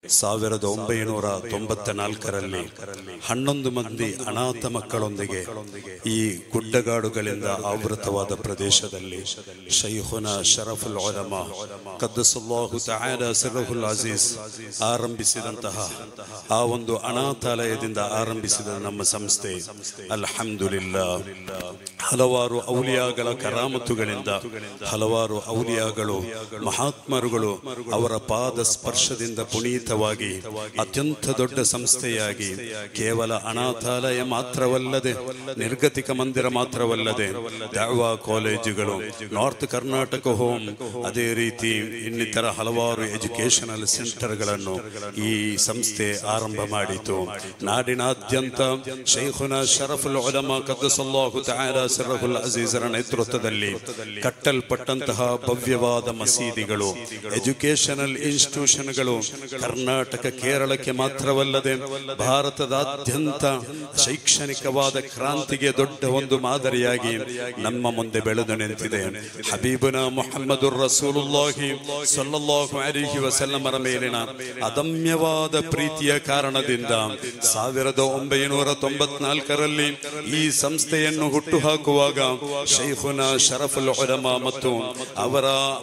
ಸಾವಿರದ ಒಂಬೈನೂರ ತೊಂಬತ್ತ ನಾಲ್ಕರಲ್ಲಿ ಹನ್ನೊಂದು ಮಂದಿ ಅನಾಥ ಮಕ್ಕಳೊಂದಿಗೆ ಈ ಗುಡ್ಡಗಾಡುಗಳಿಂದ ಆವೃತವಾದ ಪ್ರದೇಶದಲ್ಲಿ ಶೈಖುನ ಶರಫುಲ್ ಉಲಮಾ ಕದ್ದಸುಲ್ಲಾಹು ತಆಲಾ ಸಿರ್ರುಲ್ ಅಜೀಜ್ ಆರಂಭಿಸಿದಂತಹ ಆ ಒಂದು ಅನಾಥಾಲಯದಿಂದ ಆರಂಭಿಸಿದ ನಮ್ಮ ಸಂಸ್ಥೆ ಅಲ್ಹಮ್ದುಲಿಲ್ಲಾ ಹಲವಾರು ಔಲಿಯಾಗಳ ಕರಾಮತ್ತುಗಳಿಂದ ಹಲವಾರು ಔಲಿಯಾಗಳು ಮಹಾತ್ಮರುಗಳು ಅವರ ಪಾದ ಸ್ಪರ್ಶದಿಂದ ಪುನೀತವಾಗಿ ಅತ್ಯಂತ ದೊಡ್ಡ ಸಂಸ್ಥೆಯಾಗಿ ಕೇವಲ ಅನಾಥಾಲಯ ಮಾತ್ರವಲ್ಲದೆ ನಿರ್ಗತಿಕ ಮಂದಿರ ಮಾತ್ರವಲ್ಲದೆ ದಾವಾ ಕಾಲೇಜುಗಳು ನಾರ್ತ್ ಕರ್ನಾಟಕ ಹೋಮ್ ಅದೇ ರೀತಿ ಇನ್ನಿತರ ಹಲವಾರು ಎಜುಕೇಶನಲ್ ಸೆಂಟರ್ಗಳನ್ನು ಈ ಸಂಸ್ಥೆ ಆರಂಭ ಮಾಡಿತು ನಾಡಿನಾದ್ಯಂತ ಶೈಖುನ ಶರಫುಲ್ ಉಲಮಾ ಕದ್ದಸಲ್ಲಾಹು ತಆಲಾ ಸಿರ್ರುಲ್ ಅಜೀಜರ ನೇತೃತ್ವದಲ್ಲಿ ಕಟ್ಟಲ್ಪಟ್ಟಂತಹ ಭವ್ಯವಾದ ಮಸೀದಿಗಳು ಎಜುಕೇಶನಲ್ ಇನ್ಸ್ಟಿಟ್ಯೂಷನ್ಗಳು ಕರ್ನಾಟಕ ಕೇರಳಕ್ಕೆ ಮಾತ್ರವಲ್ಲದೆ ಭಾರತದಾದ್ಯಂತ ಶೈಕ್ಷಣಿಕವಾದ ಕ್ರಾಂತಿಗೆ ದೊಡ್ಡ ಒಂದು ಮಾದರಿಯಾಗಿ ನಮ್ಮ ಮುಂದೆ ಬೆಳೆದು ನಿಂತಿದೆ ಹಬೀಬುನ ಮುಹಮ್ಮದುರ್ ರಸೂಲುಲ್ಲಾಹಿ ಸಲ್ಲಲ್ಲಾಹು ಅಲೈಹಿ ವಸಲ್ಲಮರ ಮೇಲಿನ ಅದಮ್ಯವಾದ ಪ್ರೀತಿಯ ಕಾರಣದಿಂದ ಸಾವಿರದ ಒಂಬೈನೂರ ತೊಂಬತ್ನಾಲ್ಕರಲ್ಲಿ ಈ ಸಂಸ್ಥೆಯನ್ನು ಹುಟ್ಟುಹಾಕುವಾಗ ಶೈಖುನ ಶರಫುಲ್ ಉಲಮಾ ಮತ್ತು ಅವರ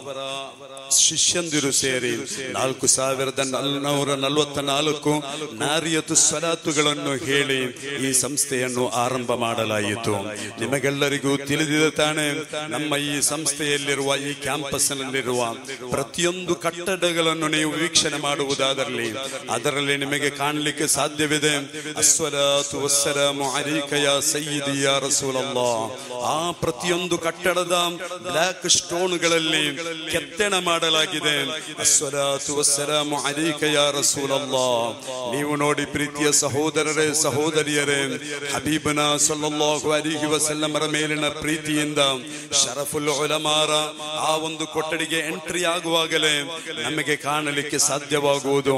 ಶಿಷ್ಯಂದಿರು ಸೇರಿ ನಾಲ್ಕು ಸಾವಿರದ ನಾಲ್ನೂರ ನಲವತ್ತ ನಾಲ್ಕು ನಾರಿಯತು ಸ್ವಲಾತುಗಳನ್ನು ಹೇಳಿ ಈ ಸಂಸ್ಥೆಯನ್ನು ಆರಂಭ ಮಾಡಲಾಯಿತು ನಿಮಗೆಲ್ಲರಿಗೂ ತಿಳಿದಿದೆ ತಾನೆ ನಮ್ಮ ಈ ಸಂಸ್ಥೆಯಲ್ಲಿರುವ ಈ ಕ್ಯಾಂಪಸ್ನಲ್ಲಿರುವ ಪ್ರತಿಯೊಂದು ಕಟ್ಟಡಗಳನ್ನು ನೀವು ವೀಕ್ಷಣೆ ಮಾಡುವುದಾದಲ್ಲಿ ಅದರಲ್ಲಿ ನಿಮಗೆ ಕಾಣಲಿಕ್ಕೆ ಸಾಧ್ಯವಿದೆ ಅಸ್ವಲಾತು ವಸ್ಸಲಾಮು ಅಲೈಕ ಯಾ ಸಯ್ಯಿದಿ ಯಾ ರಸೂಲಲ್ಲಾ ಆ ಪ್ರತಿಯೊಂದು ಕಟ್ಟಡದ ಬ್ಲಾಕ್ ಸ್ಟೋನ್ಗಳಲ್ಲಿ ಕೆತ್ತಣ ಮಾಡಲಾಗಿದೆ ಅಸ್ವಲಾತು ವಸ್ಸಲಾಮು ಅಲೈಕ ಯಾ ರಸೂಲಲ್ಲಾ ನೀವು ನೋಡಿ ಪ್ರೀತಿಯ ಸಹೋದರರೇ ಸಹೋದರಿಯರೇ ಹಬೀಬನ ಸಲ್ಲಲ್ಲಾಹು ಅಲೈಹಿ ವಸಲ್ಲಮರ ಮೇಲಿನ ಪ್ರೀತಿಯಿಂದ ಶರಫುಲ್ ಉಲಮಾರ ಆ ಒಂದು ಕೊಠಡಿಗೆ ಎಂಟ್ರಿ ಆಗುವಾಗಲೇ ನಮಗೆ ಕಾಣಲಿಕ್ಕೆ ಸಾಧ್ಯವಾಗುವುದು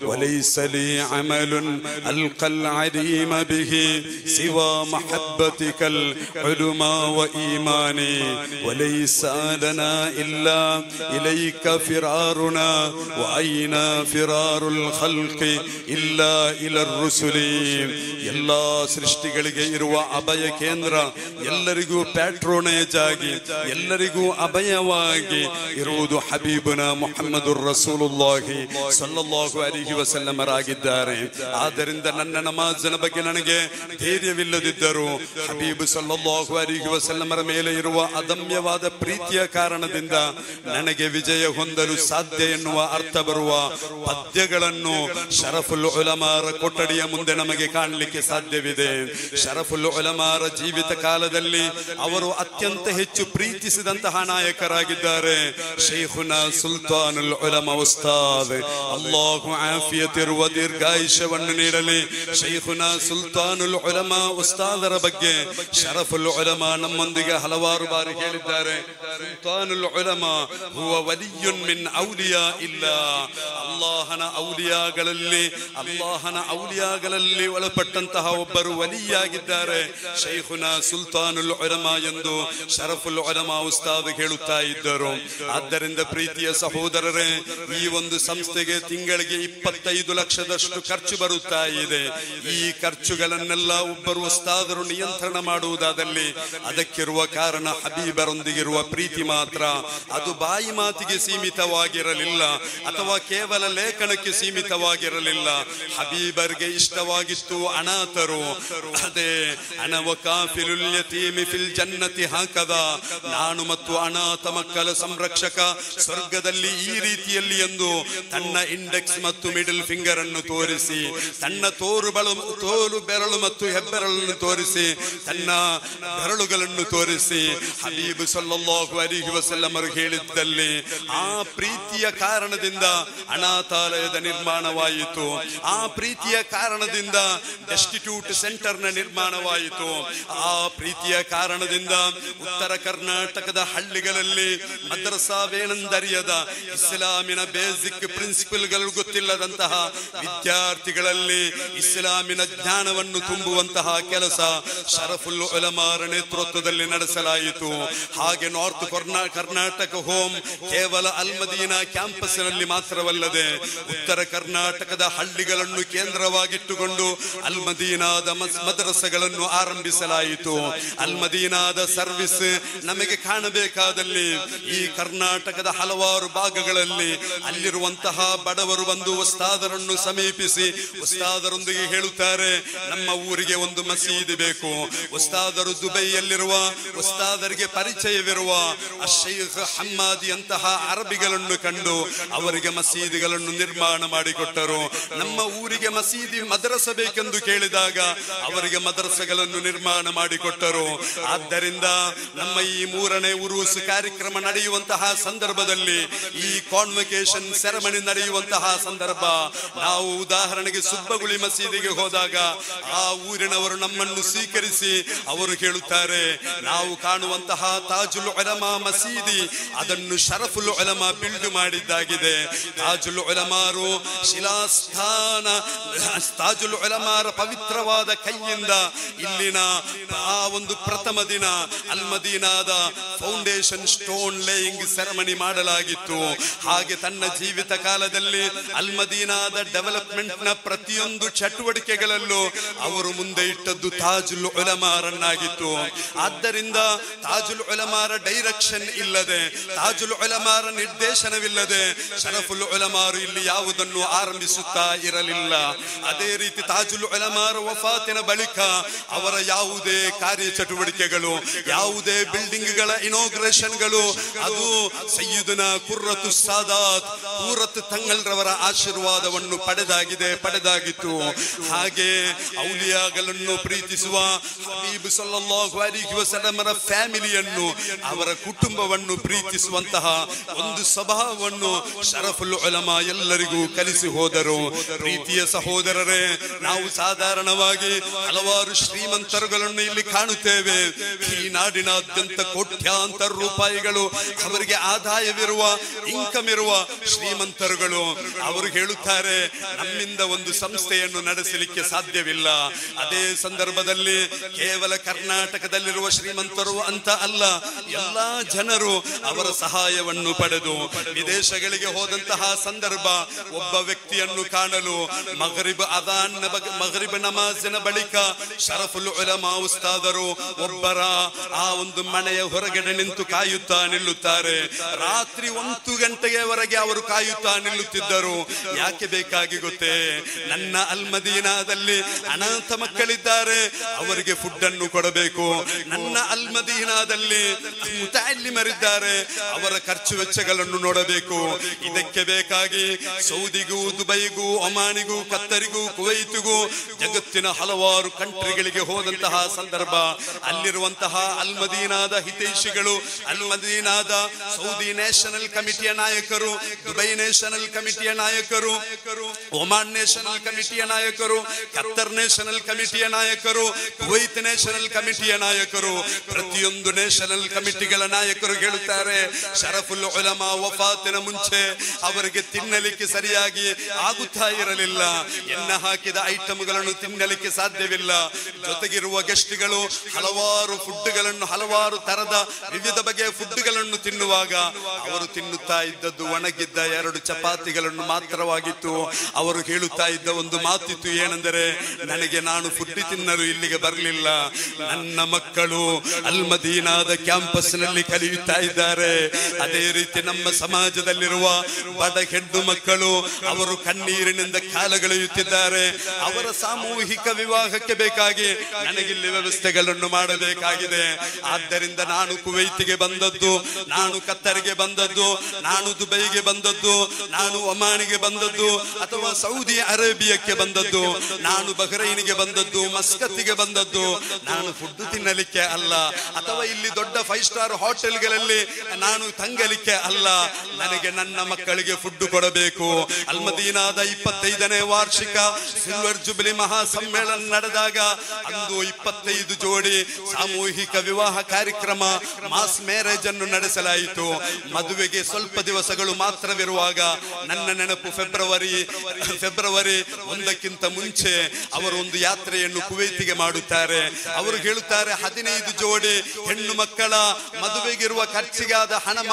ವಲೈಸಲಿ ಅಮಲುನ್ ಅಲ್ಕಲ್ ಅಲೀಮ ಬಿಹಿ ಸಿವ ಮಹಬ್ಬತಿಕಲ್ ಉಲುಮಾ ವ ಈಮಾನಿ وليس لنا إلا إليك فرارنا وأين فرار الخلق إلا إلى الرسل ಎಲ್ಲಾ ಸೃಷ್ಟಿಗಳಿಗೆ ಇರುವ ಅಭಯ ಕೇಂದ್ರ ಎಲ್ಲರಿಗೂ ಪ್ಯಾಟ್ರೋನೇಜ್ ಆಗಿ ಎಲ್ಲರಿಗೂ ಅಭಯವಾಗಿ ಇರುವುದು ಹಬೀಬನ ಮುಹಮ್ಮದುರ್ ರಸೂಲುಲ್ಲಾಹಿ ಸಲ್ಲಲ್ಲಾಹು ಅಲಿಹಿ ವಸಲ್ಲಮರಾಗಿದ್ದಾರೆ ಆದ್ದರಿಂದ ನನ್ನ ನಮಾಜನ ಬಗ್ಗೆ ನನಗೆ ಧೈರ್ಯವಿಲ್ಲದಿದ್ದರೂ ಹಬೀಬ್ ಸಲ್ಲಲ್ಲಾಹು ಅಲಿಹಿ ವಸಲ್ಲಮರ ಮೇಲೆ ಇರುವ ಅದಮ್ಯವಾದ ಪ್ರೀತಿಯ ಕಾರಣದಿಂದ ನನಗೆ ವಿಜಯ ಹೊಂದಲು ಸಾಧ್ಯ ಎನ್ನುವ ಅರ್ಥ ಬರುವ ಪದ್ಯಗಳನ್ನು ಶರಫುಲ್ ಉಲಮಾರ ಕೊಠಡಿಯ ಮುಂದೆ ನಮಗೆ ಕಾಣಲಿಕ್ಕೆ ಸಾಧ್ಯವಿದೆ ಶರಫುಲ್ ಉಲಮಾರ ಜೀವಿತ ಕಾಲದಲ್ಲಿ ಅವರು ಅತ್ಯಂತ ಹೆಚ್ಚು ಪ್ರೀತಿಸಿದಂತಹ ನಾಯಕರಾಗಿದ್ದಾರೆ ಶೇಖುನ ಸುಲ್ತಾನುಲ್ ಉಲಮ ಉಸ್ತಾದ್ ಅಲ್ಲಾಹು ಆಫಿಯತಿರುವ ದೀರ್ಘಾಯುಷ್ಯವನ್ನು ನೀಡಲಿ ಶೇಖುನ ಸುಲ್ತಾನುಲ್ ಉಲಮ ಉಸ್ತಾದರ ಬಗ್ಗೆ ಶರಫುಲ್ ಉಲಮ ನಮ್ಮೊಂದಿಗೆ ಹಲವಾರು ಬಾರಿ ಹೇಳಿದ್ದಾರೆ ಸುಲ್ತಾನುಲ್ ಉಲಮ ಹುವ ವಲಿಯುನ್ ಮಿನ್ ಔಲಿಯಾ ಇಲ್ಲ ಅಲ್ಲಾಹನ ಔಲಿಯಾಗಳಲ್ಲಿ ಅಲ್ಲಾಹನ ಔಲಿಯಾಗಳಲ್ಲಿ ಒಳಪಟ್ಟಂತಹ ಒಬ್ಬರು ವಲಿಯಾಗಿದ್ದಾರೆ ಶೈಖುನ ಸುಲ್ತಾನುಲ್ ಉಲಮ ಎಂದು ಶರಫುಲ್ ಉಲಮ ಉಸ್ತಾದ್ ಹೇಳುತ್ತಾ ಇದ್ದರು ಆದ್ದರಿಂದ ಪ್ರೀತಿಯ ಸಹೋದರರೇ ಈ ಒಂದು ಸಂಸ್ಥೆಗೆ ತಿಂಗಳಿಗೆ ಇಪ್ಪತ್ತೈದು ಲಕ್ಷದಷ್ಟು ಖರ್ಚು ಬರುತ್ತಾ ಇದೆ ಈ ಖರ್ಚುಗಳನ್ನೆಲ್ಲ ಒಬ್ಬರು ಉಸ್ತಾದರು ನಿಯಂತ್ರಣ ಮಾಡುವುದಾದಲ್ಲಿ ಅದಕ್ಕಿರುವ ಕಾರಣ ಹಬೀಬರೊಂದಿಗಿರುವ ಪ್ರೀತಿ ಮಾತ್ರ ಅದು ಬಾಯಿ ಮಾತಿಗೆ ಸೀಮಿತವಾಗಿರಲಿಲ್ಲ ಅಥವಾ ಕೇವಲ ಲೇಖನಕ್ಕೆ ಸೀಮಿತವಾಗಿರಲಿಲ್ಲ ಹಬೀಬರ್ಗೆ ಇಷ್ಟವಾಗಿತ್ತು ಅನಾಥರು ಅದೇ ಅನವ ಕಾಫಿಲುಲ್ ಯತೀಮಿ ಫಿಲ್ ಜನ್ನತಿ ಹಾಕದ ನಾನು ಮತ್ತು ಅನಾಥ ಮಕ್ಕಳ ಸಂರಕ್ಷಕ ಸ್ವರ್ಗದಲ್ಲಿ ಈ ರೀತಿಯಲ್ಲಿ ಎಂದು ತನ್ನ ಇಂಡೆಕ್ಸ್ ಮತ್ತು ಮಿಡಲ್ ಫಿಂಗರ್ ಅನ್ನು ತೋರಿಸಿ ತನ್ನ ತೋರು ಬಳು ತೋರು ಬೆರಳು ಮತ್ತು ಹೆಬ್ಬೆರಳನ್ನು ತೋರಿಸಿ ತನ್ನ ಬೆರಳುಗಳನ್ನು ತೋರಿಸಿ ಹಬೀಬ್ ಸಲ್ಲಲ್ಲಾಹು ಅಲಿಹಿ ವಸಲ್ಲಮರು ಹೇಳಿದ್ದಲ್ಲಿ ಆ ಪ್ರೀತಿಯ ಕಾರಣದಿಂದ ಅನಾಥಾಲಯದ ನಿರ್ಮಾಣವಾಯಿತು ಆ ಪ್ರೀತಿಯ ಕಾರಣದಿಂದ ಡೆಸ್ಟಿಟ್ಯೂಟ್ ಸೆಂಟರ್ನ ನಿರ್ಮಾಣವಾಯಿತು ಆ ಪ್ರೀತಿಯ ಕಾರಣದಿಂದ ಉತ್ತರ ಕರ್ನಾಟಕದ ಹಳ್ಳಿಗಳಲ್ಲಿ ಮದ್ರಸಾವೇನೆಂದರಿಯದ ಇಸ್ಲಾಮಿನ ಬೇಸಿಕ್ ಪ್ರಿನ್ಸಿಪಲ್ಗಳು ಗೊತ್ತಿಲ್ಲದಂತಹ ವಿದ್ಯಾರ್ಥಿಗಳಲ್ಲಿ ಇಸ್ಲಾಮಿನ ಜ್ಞಾನವನ್ನು ತುಂಬುವಂತಹ ಕೆಲಸ ಶರಫುಲ್ ಉಲಮಾರ ನೇತೃತ್ವದಲ್ಲಿ ನಡೆಸಲಾಯಿತು ಹಾಗೆ ನಾರ್ತ್ ಕರ್ನಾ ಕರ್ನಾಟಕ ಹೋಮ್ ಕೇವಲ ಕೇವಲ ಅಲ್ಮದೀನಾ ಕ್ಯಾಂಪಸ್ನಲ್ಲಿ ಮಾತ್ರವಲ್ಲದೆ ಉತ್ತರ ಕರ್ನಾಟಕದ ಹಳ್ಳಿಗಳನ್ನು ಕೇಂದ್ರವಾಗಿಟ್ಟುಕೊಂಡು ಅಲ್ಮದೀನಾದ ಮಸ್- ಮದರಸಗಳನ್ನು ಆರಂಭಿಸಲಾಯಿತು ಅಲ್ಮದೀನಾದ ಸರ್ವಿಸ್ ನಮಗೆ ಕಾಣಬೇಕಾದಲ್ಲಿ ಈ ಕರ್ನಾಟಕದ ಹಲವಾರು ಭಾಗಗಳಲ್ಲಿ ಅಲ್ಲಿರುವಂತಹ ಬಡವರು ಬಂದು ಉಸ್ತಾದರನ್ನು ಸಮೀಪಿಸಿ ಉಸ್ತಾದರೊಂದಿಗೆ ಹೇಳುತ್ತಾರೆ ನಮ್ಮ ಊರಿಗೆ ಒಂದು ಮಸೀದಿ ಬೇಕು ಉಸ್ತಾದರು ದುಬೈಯಲ್ಲಿರುವ ಉಸ್ತಾದರಿಗೆ ಪರಿಚಯವಿರುವ ಅಶೈಖ್ ಹಮ್ಮಾದಿ ಅಂತಹ ಅರಬಿಗಳನ್ನು ಕಂಡು ಅವರಿಗೆ ಮಸೀದಿಗಳನ್ನು ನಿರ್ಮಾಣ ಮಾಡಿಕೊಟ್ಟರು ನಮ್ಮ ಊರಿಗೆ ಮಸೀದಿ ಮದರಸ ಬೇಕೆಂದು ಕೇಳಿದಾಗ ಅವರಿಗೆ ಮದರಸಗಳನ್ನು ನಿರ್ಮಾಣ ಮಾಡಿಕೊಟ್ಟರು ಆದ್ದರಿಂದ ನಮ್ಮ ಈ ಮೂರನೇ ಉರುಸು ಕಾರ್ಯಕ್ರಮ ನಡೆಯುವಂತಹ ಸಂದರ್ಭದಲ್ಲಿ ಈ ಕಾನ್ವಕೇಶನ್ ಸೆರೆಮನಿ ನಡೆಯುವಂತಹ ಸಂದರ್ಭ ನಾವು ಉದಾಹರಣೆಗೆ ಸುಬ್ಬಗುಳಿ ಮಸೀದಿಗೆ ಹೋದಾಗ ಆ ಊರಿನವರು ನಮ್ಮನ್ನು ಸ್ವೀಕರಿಸಿ ಅವರು ಹೇಳುತ್ತಾರೆ ನಾವು ಕಾಣುವಂತಹ ತಾಜುಲ್ ಉಲಮಾ ಮಸೀದಿ ಅದನ್ನು ಶರಫುಲ್ ಉಲಮಾ ಬಿಲ್ಡ್ ಮಾಡಿದ್ದಾಗಿದೆ ತಾಜುಲ್ ಉಲಮಾರು ಶಿಲಾಸ್ಥಾನ ತಾಜುಲ್ ಉಲಮಾರ ಪವಿತ್ರವಾದ ಕೈಯಿಂದ ಇಲ್ಲಿನ ಆ ಒಂದು ಪ್ರಥಮ ದಿನ ಅಲ್ಮದೀನಾದ ಫೌಂಡೇಶನ್ ಸ್ಟೋನ್ ಲೇಯಿಂಗ್ ಸೆರೆಮನಿ ಮಾಡಲಾಗಿತ್ತು ಹಾಗೆ ತನ್ನ ಜೀವಿತ ಕಾಲದಲ್ಲಿ ಅಲ್ಮದೀನಾದ ಡೆವಲಪ್ಮೆಂಟ್ ನ ಪ್ರತಿಯೊಂದು ಚಟುವಟಿಕೆಗಳಲ್ಲೂ ಅವರು ಮುಂದೆ ಇಟ್ಟದ್ದು ತಾಜುಲ್ ಉಲಮಾರನ್ನಾಗಿತ್ತು ಆದ್ದರಿಂದ ತಾಜುಲ್ ಉಲಮಾರ ಡೈರೆಕ್ಷನ್ ಇಲ್ಲದೆ ತಾಜುಲ್ ಉಲಮಾರ ನಿರ್ದೇಶನವಿಲ್ಲದೆ ಶರಫುಲ್ ಉಲಮಾರು ಇಲ್ಲಿ ಯಾವುದನ್ನು ಆರಂಭಿಸುತ್ತಾ ಇರಲಿಲ್ಲ ಅದೇ ರೀತಿ ತಾಜುಲ್ ಉಲಮಾರ ವಫಾತಿನ ಬಳಿಕ ಅವರ ಯಾವುದೇ ಕಾರ್ಯಚಟುವಟಿಕೆಗಳು ಯಾವುದೇ ಬಿಲ್ಡಿಂಗ್ ಗಳ ಇನೋಗ್ರೇಷನ್ಗಳು ಅದು ಸಯ್ಯುದನ ಕುರ್ರತು ಸಾದಾತ್ ಕೂರತ್ ತಂಗಲ್ರವರ ಆಶೀರ್ವಾದವನ್ನು ಪಡೆದಾಗಿದೆ ಪಡೆದಾಗಿತ್ತು ಹಾಗೆ ಔಲಿಯಾಗಳನ್ನು ಪ್ರೀತಿಸುವ ಹಬೀಬ್ ಸಲ್ಲಲ್ಲಾಹು ಅಲೈಹಿ ವಸಲ್ಲಮರ ಫ್ಯಾಮಿಲಿಯನ್ನು ಅವರ ಕುಟುಂಬವನ್ನು ಪ್ರೀತಿಸುವಂತಹ ಒಂದು ಸ್ವಭಾವವನ್ನು ಶರಫುಲ್ ಉಲಮಾ ಎಲ್ಲರಿಗೂ ಕಲಿಸಿ ಹೋದರು ಪ್ರೀತಿಯ ಸಹೋದರರೇ ನಾವು ಸಾಧಾರಣವಾಗಿ ಹಲವಾರು ಶ್ರೀಮಂತರುಗಳನ್ನು ಇಲ್ಲಿ ಕಾಣುತ್ತೇವೆ ಈ ನಾಡಿನಾದ್ಯಂತ ಕೋಟ್ಯಾಂತರ ರೂಪಾಯಿಗಳು ಅವರಿಗೆ ಆದಾಯವಿರುವ ಇನ್ಕಮ್ ಇರುವ ಶ್ರೀಮಂತರುಗಳು ಅವರು ಹೇಳುತ್ತಾರೆ ನಮ್ಮಿಂದ ಒಂದು ಸಂಸ್ಥೆಯನ್ನು ನಡೆಸಲಿಕ್ಕೆ ಸಾಧ್ಯವಿಲ್ಲ ಅದೇ ಸಂದರ್ಭದಲ್ಲಿ ಕೇವಲ ಕರ್ನಾಟಕದಲ್ಲಿರುವ ಶ್ರೀಮಂತರು ಅಂತ ಅಲ್ಲ ಎಲ್ಲಾ ಜನರು ಅವರ ಸಹಾಯವನ್ನು ಪಡೆದು ವಿದೇಶಗಳಿಗೆ ಹೋದಂತಹ ಸಂದರ್ಭ ಒಬ್ಬ ವ್ಯಕ್ತಿಯನ್ನು ಕಾಣಲು ಮಗರಿಬ್ ಅದಾನ್ ಮಗರಿಬ್ ನಮಾಜಿನ ಬಳಿಕ ಶರಫುಲ್ ಉಲಮಾ ಉಸ್ತಾದರು ಒಬ್ಬರ ಆ ಒಂದು ಮನೆಯ ಹೊರಗಡೆ ನಿಂತು ಕಾಯುತ್ತಾ ನಿಲ್ಲುತ್ತಾರೆ ರಾತ್ರಿ ಒಂದು ಗಂಟೆಯವರೆಗೆ ಅವರು ಕಾಯುತ್ತಾ ನಿಲ್ಲುತ್ತಿದ್ದರು ಯಾಕೆ ಬೇಕಾಗಿ ಗೊತ್ತೇ ನನ್ನ ಅಲ್ಮದೀನಾದಲ್ಲಿ ಅನಾಥ ಮಕ್ಕಳಿದ್ದಾರೆ ಅವರಿಗೆ ಫುಡ್ ಅನ್ನು ಕೊಡಬೇಕು ನನ್ನ ಅಲ್ಮದೀನಾದಲ್ಲಿ ಮುತಾಲಿಮರಿದ್ದಾರೆ ಅವರ ಖರ್ಚು ವೆಚ್ಚಗಳನ್ನು ನೋಡಬೇಕು ಇದಕ್ಕೆ ಬೇಕಾಗಿ ಸೌದಿಗೂ ದುಬೈಗೂ ಒಮಾನಿಗೂ ಕತ್ತರಿಗೂ ಕುವೈತಿಗೂ ಜಗತ್ತಿನ ಹಲವಾರು ಕಂಟ್ರಿಗಳಿಗೆ ಹೋದಂತಹ ಸಂದರ್ಭ ಅಲ್ಲಿರುವಂತಹ ಅಲ್ಮದೀನಾದ ಹಿತೈಷಿಗಳು ಅಲ್ಮದೀನಾದ ಸೌದಿ ನ್ಯಾಷನಲ್ ಕಮಿಟಿಯ ನಾಯಕರು ದುಬೈ ನ್ಯಾಷನಲ್ ಕಮಿಟಿಯ ನಾಯಕರು ಒಮಾನ್ ನ್ಯಾಷನಲ್ ಕಮಿಟಿಯ ನಾಯಕರು ಕತ್ತರ್ ನ್ಯಾಷನಲ್ ಕಮಿಟಿಯ ನಾಯಕರು ಕುವೈತ್ ನ್ಯಾಷನಲ್ ಕಮಿಟಿಯ ನಾಯಕರು ಪ್ರತಿಯೊಂದು ನ್ಯಾಷನಲ್ ಕಮಿಟಿಗಳ ನಾಯಕರು ಹೇಳುತ್ತಾರೆ ಶರಫುಲ್ ಉಲಮಾ ವಫಾತಿನ ಮುಂಚೆ ಅವರಿಗೆ ತಿನ್ನಲಿಕ್ಕೆ ಸರಿಯಾಗಿ ಆಗುತ್ತಾ ಇರಲಿಲ್ಲ ಎನ್ನ ಹಾಕಿದ ಐಟಮ್ಗಳನ್ನು ತಿನ್ನಲಿಕ್ಕೆ ಸಾಧ್ಯವಿಲ್ಲ ಜೊತೆಗಿರುವ ಗೆಸ್ಟ್ಗಳು ಹಲವಾರು ಫುಡ್ಗಳನ್ನು ಹಲವಾರು ತರದ ವಿವಿಧ ಬಗೆಯ ಫುಡ್ಗಳನ್ನು ತಿನ್ನುವಾಗ ಅವರು ತಿನ್ನುತ್ತಾ ಇದ್ದದ್ದು ಒಣಗಿದ್ದ ಎರಡು ಚಪಾತಿಗಳನ್ನು ಮಾತ್ರವಾಗಿತ್ತು ಅವರು ಹೇಳುತ್ತಾ ಇದ್ದ ಒಂದು ಮಾತಿತ್ತು ಏನೆಂದರೆ ನನಗೆ ನಾನು ಫುಡ್ ತಿನ್ನಲು ಇಲ್ಲಿಗೆ ಬರಲಿಲ್ಲ ನನ್ನ ಮಕ್ಕಳು ಅಲ್ಮದೀನಾದ ಕ್ಯಾಂಪಸ್ ನಲ್ಲಿ ಕಲಿಯುತ್ತಾ ಇದ್ದಾರೆ ಅದೇ ರೀತಿ ನಮ್ಮ ಸಮಾಜದಲ್ಲಿರುವ ಬಡ ಹೆಣ್ಣು ಮಕ್ಕಳು ಅವರು ಕಣ್ಣೀರಿನಿಂದ ಕಾಲಗಳೆಯುತ್ತಿದ್ದಾರೆ ಅವರ ಸಾಮೂಹಿಕ ವಿವಾಹಕ್ಕೆ ಬೇಕಾಗಿ ನನಗಿಲ್ಲಿ ವ್ಯವಸ್ಥೆಗಳನ್ನು ಮಾಡಬೇಕಾಗಿದೆ ಆದ್ದರಿಂದ ನಾನು ಕುವೈತಿಗೆ ಬಂದದ್ದು ನಾನು ಕತ್ತರಿಗೆ ಬಂದದ್ದು ನಾನು ದುಬೈಗೆ ಬಂದದ್ದು ನಾನು ಒಮಾನಿಗೆ ಬಂದದ್ದು ಅಥವಾ ಸೌದಿ ಅರೇಬಿಯಕ್ಕೆ ಬಂದದ್ದು ನಾನು ಬಹ್ರೈನಿಗೆ ಬಂದದ್ದು ಮಸ್ಕತ್ತಿಗೆ ಬಂದದ್ದು ನಾನು ಫುಡ್ ತಿನ್ನಲಿಕ್ಕೆ ಅಲ್ಲ ಅಥವಾ ಇಲ್ಲಿ ದೊಡ್ಡ ಫೈವ್ ಸ್ಟಾರ್ ಹೋಟೆಲ್ಗಳಲ್ಲಿ ನಾನು ತಂಗಲಿಕ್ಕೆ ಅಲ್ಲ ನನಗೆ ನನ್ನ ಮಕ್ಕಳಿಗೆ ಫುಡ್ ಕೊಡಬೇಕು ಅಲ್ಮದೀನಾದ ಇಪ್ಪತ್ತೈದನೇ ವಾರ್ಷಿಕ ಸಿಲ್ವರ್ ಜುಬ್ಲಿ ಮಹಾ ಸಮ್ಮೇಳನ ನಡೆದಾಗ ಅಂದು ಇಪ್ಪತ್ತೈದು ಜೋಡಿ ಸಾಮೂಹಿಕ ವಿವಾಹ ಕಾರ್ಯಕ್ರಮ ಮಾಸ್ ಮ್ಯಾರೇಜ್ ಅನ್ನು ನಡೆಸಲಾಯಿತು ಮದುವೆಗೆ ಸ್ವಲ್ಪ ದಿವಸಗಳು ಮಾತ್ರವಿರುವಾಗ ನನ್ನ ನೆನಪು ಫೆಬ್ರವರಿ ಫೆಬ್ರವರಿ ಒಂದಕ್ಕಿಂತ ಮುಂಚೆ ಅವರು ಒಂದು ಯಾತ್ರೆಯನ್ನು ಕುವೈತಿಗೆ ಮಾಡುತ್ತಾರೆ ಅವರು ಹೇಳುತ್ತಾರೆ ಹದಿನೈದು ಜೋಡಿ ಹೆಣ್ಣು ಮಕ್ಕಳ ಮದುವೆಗಿರುವ ಖರ್ಚಿಗಾದ ಹಣ ಮಾತ್ರ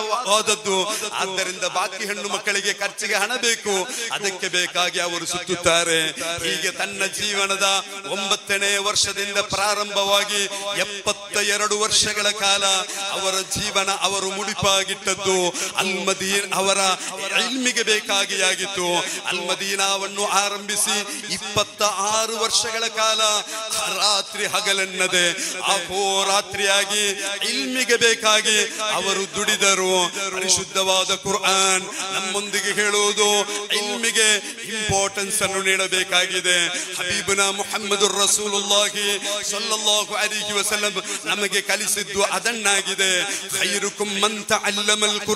ವಾಸವಾದದ್ದು ಆದ್ದರಿಂದ ಬಾಕಿ ಹೆಣ್ಣು ಮಕ್ಕಳಿಗೆ ಖರ್ಚಿಗೆ ಹಣ ಬೇಕು ಅದಕ್ಕೆ ಬೇಕಾಗಿ ಅವರು ಸುತ್ತುತ್ತಾರೆ ಹೀಗೆ ತನ್ನ ಜೀವನದ ಒಂಬತ್ತನೇ ವರ್ಷದಿಂದ ಪ್ರಾರಂಭವಾಗಿ ಎಪ್ಪತ್ತ ಎರಡು ವರ್ಷಗಳ ಕಾಲ ಅವರ ಜೀವನ ಅವರು ಮುಡಿಪಾಗಿಟ್ಟದ್ದು ಅಲ್ಮದೀನ್ ಅವರ ಇಲ್ಮಿಗೆ ಬೇಕಾಗಿ ಆಗಿತ್ತು ಅಲ್ಮದೀನಾವನ್ನು ಆರಂಭಿಸಿ ಇಪ್ಪತ್ತ ಆರು ವರ್ಷಗಳ ಕಾಲ ರಾತ್ರಿ ಹಗಲೆನ್ನದೆ ಅಹೋರಾತ್ರಿಯಾಗಿ ಇಲ್ಮಿಗೆ ಬೇಕಾಗಿ ಅವರು ದುಡಿದರು ಪರಿಶುದ್ಧವಾದ ಕುರ್ಆನ್ ನಮ್ಮೊಂದಿಗೆ ಹೇಳುವುದು ಇಲ್ಮಿಗೆ ಇಂಪಾರ್ಟೆನ್ಸ್ ಅನ್ನು ನೀಡಬೇಕಾಗಿದೆ ಹಬೀಬುನ ಮುಹಮ್ಮದ್ ರಸೂಲುಲ್ಲಾಹಿ ಸಲ್ಲಲ್ಲಾಹು ಅಲೈಹಿ ವಸಲ್ಲಂ ನಮಗೆ ಕಲಿಸಿದ್ದು ಅದನ್ನಾಗಿದೆ ಖೈರುಕುಂ ಮನ್ ತಅಲ್ಲಮಲ್ ಕುರ್ಆನ್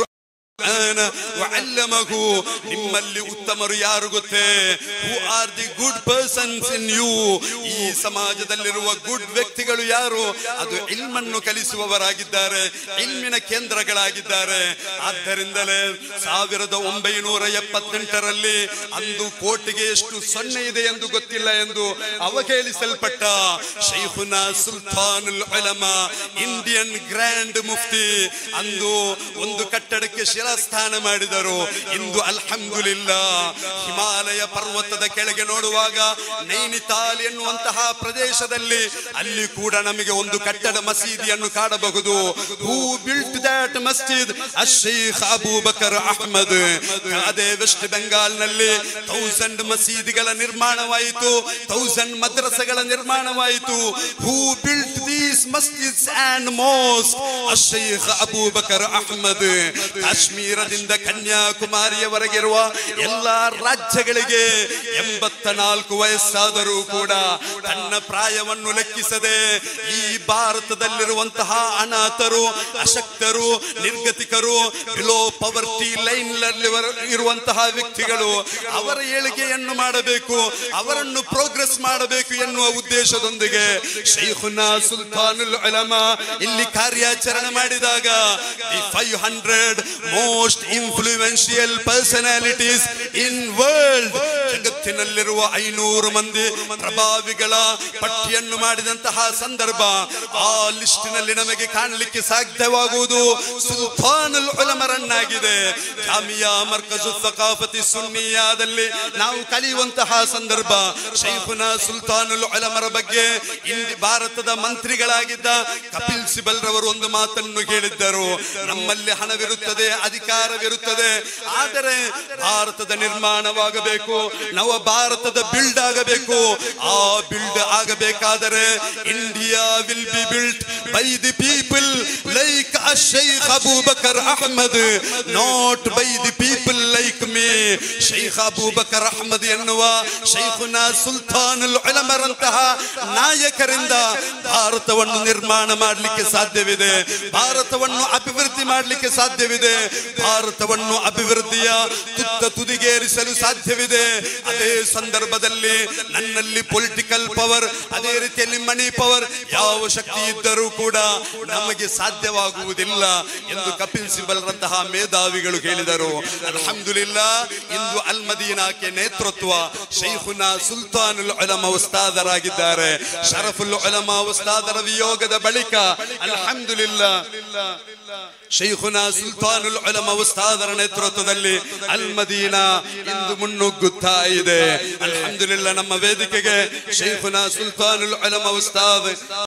ವಅಲ್ಲಮಹು ನಿಮ್ಮಲ್ಲಿ ಉತ್ತಮರು ಯಾರು ಗೊತ್ತೇ who are the good persons in you ಈ ಸಮಾಜದಲ್ಲಿರುವ ಗುಡ್ ವ್ಯಕ್ತಿಗಳು ಯಾರು ಅದು ಇಲ್ಮನ್ನು ಕಲಿಸುವವರಾಗಿದ್ದಾರೆ ಇಲ್ಮಿನ ಕೇಂದ್ರಗಳಾಗಿದ್ದಾರೆ ಆದ್ದರಿಂದಲೇ ಸಾವಿರದ ಒಂಬೈನೂರ ಎಪ್ಪತ್ತೆಂಟರಲ್ಲಿ ಅಂದು ಕೋಟಿಗೆ ಎಷ್ಟು ಸೊನ್ನೆ ಇದೆ ಎಂದು ಗೊತ್ತಿಲ್ಲ ಎಂದು ಅವಹೇಳಿಸಲ್ಪಟ್ಟ ಶೈಖುನಾ ಸುಲ್ತಾನುಲ್ ಉಲಮಾ ಇಂಡಿಯನ್ ಗ್ರ್ಯಾಂಡ್ ಮುಫ್ತಿ ಅಂದು ಒಂದು ಕಟ್ಟಡಕ್ಕೆ ಶಿರಸ್ಥಾನ ಮಾಡಿದರು ಇಂದು ಅಲ್ಹಮ್ದುಲಿಲ್ಲ ಹಿಮಾಲಯ ಪರ್ವತದ ಕೆಳಗೆ ನೋಡುವಾಗ ನೈನಿತಾಲ್ ಎನ್ನುವಂತಹ ಪ್ರದೇಶದಲ್ಲಿ ಅಲ್ಲಿ ಕೂಡ ನಮಗೆ ಒಂದು ಕಟ್ಟಡ ಮಸೀದಿಯನ್ನು ಕಾಣಬಹುದು ಹೂ ಬಿಲ್ಟ್ ದಟ್ ಮಸ್ಜಿದ್ ಅಶೇಖ್ ಅಬೂಬಕರ್ ಅಹ್ಮದ್ ಅದೇ ವೆಸ್ಟ್ ಬೆಂಗಾಲ್ನಲ್ಲಿ ಥೌಸಂಡ್ ಮಸೀದಿಗಳ ನಿರ್ಮಾಣವಾಯಿತು ಥೌಸಂಡ್ ಮದ್ರಸಗಳ ನಿರ್ಮಾಣವಾಯಿತು ಹೂ ಬಿಲ್ಟ್ ದೀಸ್ ಮಸ್ಜಿದ್ಸ್ ಅಂಡ್ ಮೋಸ್ಟ್ ಅಶೇಖ್ ಅಬೂಬಕರ್ ಅಹ್ಮದ್ ಕಾಶ್ಮೀರದಿಂದ ಕನ್ಯಾಕುಮಾರಿಯವರೆಗಿರುವ ಎಲ್ಲಾ ರಾಜ್ಯಗಳಿಗೆ ಎಂಬತ್ತ ನಾಲ್ಕು ವಯಸ್ಸಾದರೂ ಕೂಡ ತನ್ನ ಪ್ರಾಯವನ್ನು ಲೆಕ್ಕಿಸದೆ ಈ ಭಾರತದಲ್ಲಿರುವಂತಹ ಅನಾಥರು ಅಶಕ್ತರು ನಿರ್ಗತಿಕರು ಬಿಲೋ ಪವರ್ಟಿ ಲೈನ್ ಇರುವಂತಹ ವ್ಯಕ್ತಿಗಳು ಅವರ ಏಳಿಗೆಯನ್ನು ಮಾಡಬೇಕು ಅವರನ್ನು ಪ್ರೋಗ್ರೆಸ್ ಮಾಡಬೇಕು ಎನ್ನುವ ಉದ್ದೇಶದೊಂದಿಗೆ ಶೈಖುನಾ ಸುಲ್ತಾನುಲ್ ಉಲಮಾ ಇಲ್ಲಿ ಕಾರ್ಯಾಚರಣೆ ಮಾಡಿದಾಗ five hundred most influential personalities in world ಜಗತ್ತಿನಲ್ಲಿರುವ ಐನೂರು ಮಂದಿ ಪ್ರಭಾವಿಗಳ ಪಟ್ಟಿಯನ್ನು ಮಾಡಿದಂತಹ ಸಂದರ್ಭ ಆ ಲಿಸ್ಟಿನಲ್ಲಿ ನಮಗೆ ಕಾಣಲಿಕ್ಕೆ ಸಾಧ್ಯವಾಗುವುದು ಸುಲ್ತಾನುಲ್ ಉಲಮರನ್ನಾಗಿದೆ ಜಾಮಿಯಾ ಮರ್ಕಜು ಸಕಾಫತಿ ಸುನ್ನಿಯಾದಲ್ಲಿ ನಾವು ಕಲಿಯುವಂತಹ ಸಂದರ್ಭ ಶೈಖುನಾ ಸುಲ್ತಾನುಲ್ ಉಲಮರ ಬಗ್ಗೆ ಇಂದು ಭಾರತದ ಮಂತ್ರಿಗಳಾಗಿದ್ದ ಕಪಿಲ್ ಸಿಬಲ್ ರವರು ಒಂದು ಮಾತನ್ನು ಹೇಳಿದ್ದರು ನಮ್ಮಲ್ಲಿ ಹಣವಿರುತ್ತದೆ ಅಧಿಕಾರವಿರುತ್ತದೆ ಆದರೆ ಭಾರತದ ನಿರ್ಮಾಣವಾಗಬೇಕು ನವ ಭಾರತದ ಬಿಲ್ಡ್ ಆಗಬೇಕು ಆ ಬಿಲ್ಡ್ ಆಗಬೇಕಾದರೆ India will be built by the people like Shaikh Abubakar Ahmad not by the people like me Shaikh Abubakar Ahmad ಎನ್ನುವ ಶೈಖುನಾ ಸುಲ್ತಾನುಲ್ ಉಲಮರಂತಹ ನಾಯಕರಿಂದ ಭಾರತವನ್ನು ನಿರ್ಮಾಣ ಮಾಡಲಿಕ್ಕೆ ಸಾಧ್ಯವಿದೆ ಭಾರತವನ್ನು ಅಭಿವೃದ್ಧಿ ಮಾಡಲಿಕ್ಕೆ ಸಾಧ್ಯವಿದೆ ಭಾರತವನ್ನು ಅಭಿವೃದ್ಧಿಯ ತುತ್ತ ತುದಿಗೇರಿಸಲು ಸಾಧ್ಯವಿದೆ ಅದೇ ಸಂದರ್ಭದಲ್ಲಿ ನನ್ನಲ್ಲಿ ಪೊಲಿಟಿಕಲ್ ಪವರ್ ಅದೇ ರೀತಿಯಲ್ಲಿ ಮನಿ ಪವರ್ ಯಾವ ಶಕ್ತಿ ಇದ್ದರೂ ಕೂಡ ನಮಗೆ ಸಾಧ್ಯವಾಗುವುದಿಲ್ಲ ಎಂದು ಕಪಿಲ್ ಸಿಬಲ್ರಂತಹ ಮೇಧಾವಿಗಳು ಹೇಳಿದರು ಅಲ್ಹಮ್ದುಲಿಲ್ಲ ಇಂದು ಅಲ್ ಮದೀನಾಕ್ಕೆ ನೇತೃತ್ವ ಶೈಖುನಾ ಸುಲ್ತಾನುಲ್ ಉಲಮಾ ಉಸ್ತಾದರಾಗಿದ್ದಾರೆ ಶರಫುಲ್ ಉಲಮಾ ಉಸ್ತಾದರ ವಿಯೋಗದ ಬಳಿಕ ಅಲ್ಹಮ್ದುಲಿಲ್ಲ ಶೈಖುನಾ ಸುಲ್ತಾನುಲ್ ಉಲಮಾ ಉಸ್ತಾದರ ನೇತೃತ್ವದಲ್ಲಿ ಅಲ್ ಮದೀನಾ ಇಂದು ಮುನ್ನುಗ್ಗುತ್ತಾ ಇದೆ ಅಲ್ಹಮ್ದುಲಿಲ್ಲ ನಮ್ಮ ವೇದಿಕೆಗೆ ಶೈಖುನಾ ಸುಲ್ತಾನುಲ್ ಉಲಮಾ ಉಸ್ತಾದ್